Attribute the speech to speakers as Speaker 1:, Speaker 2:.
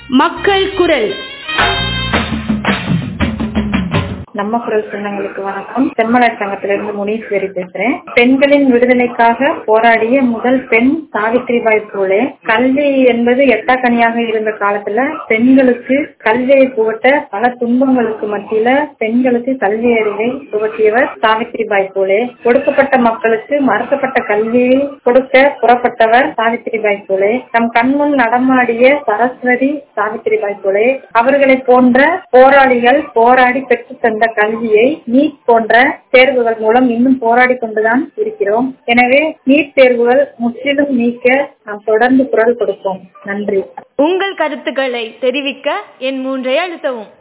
Speaker 1: மக்கள் குரல்
Speaker 2: நம்ம குரல் சொந்தங்களுக்கு வணக்கம் செம்மலர் சங்கத்திலிருந்து முனீஸ்வரி பேசுறேன் பெண்களின் விடுதலைக்காக போராடிய முதல் பெண் சாவித்ரிபாய் பூலே கல்வி என்பது எட்டாக்கனியாக இருந்த காலத்துல பெண்களுக்கு கல்வியை புகட்ட பல துன்பங்களுக்கு மத்தியில பெண்களுக்கு கல்வி அறிவை புகட்டியவர் சாவித்ரிபாய் பூலே ஒடுக்கப்பட்ட மக்களுக்கு மறுக்கப்பட்ட கல்வியை கொடுக்க புறப்பட்டவர் சாவித்ரிபாய் பூலே தம் கண்முன் நடமாடிய சரஸ்வதி சாவித்ரிபாய் பூலே அவர்களை போன்ற போராளிகள் போராடி பெற்று தந்த கல்வியை நீட் போன்ற தேர்வுகள் மூலம் இன்னும் போராடி கொண்டுதான் இருக்கிறோம் எனவே நீட் தேர்வுகள் முற்றிலும் நீக்க நாம் தொடர்ந்து குரல் கொடுப்போம் நன்றி
Speaker 1: உங்கள் கருத்துக்களை தெரிவிக்க என் மூன்றை அழுத்தவும்